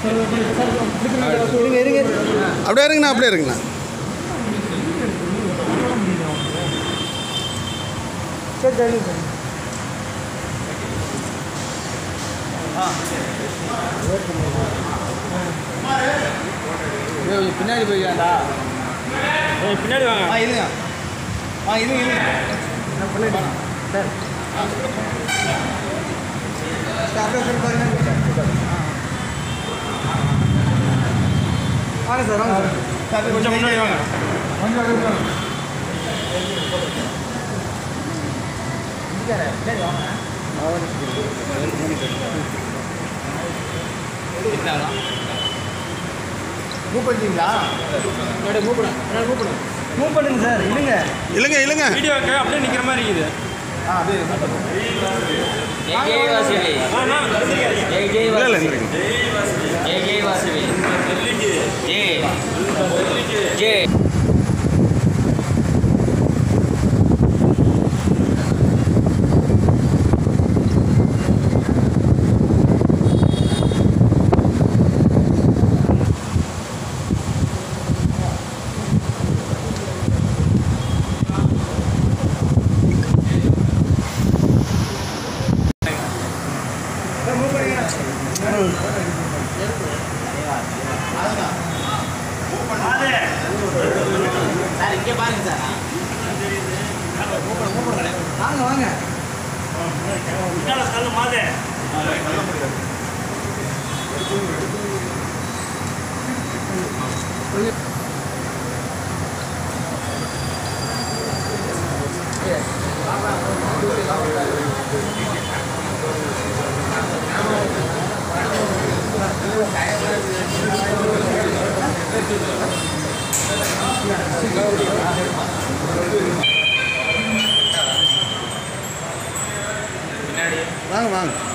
இருங்க இருங்க அப்படியே இருங்கண்ணா அப்படியே இருங்கண்ணா சரி சரி சார் கொஞ்சம் பின்னாடி போய்க்காண்டா பின்னாடி வாங்க ஆ இருங்க ஆ இருங்க இருங்க நான் பண்ணிட்டேன் சார் அப்படியே சரி பாருங்க வாங்க சார் வாங்க சார் கொஞ்சம் முன்னாடி வாங்க மூவ் பண்ணிட்டீங்களா மூவ் பண்ணுங்க சார் இல்லைங்க இல்லைங்க இல்லைங்க வீடியோக்கு அப்படியே நிற்கிற மாதிரி இருக்குது ஆ அப்படியே ஜெய் ஜெய் வாசுவி ஜெய் ஜெய் இல்லை இல்லை வாசுவி இல்லைங்க ஜெய் ஜெய் வாசுவி ஜெய் ஜெய் சார் இங்கே பாருங்க சார் வாங்க வாங்க வாங்க வாங்க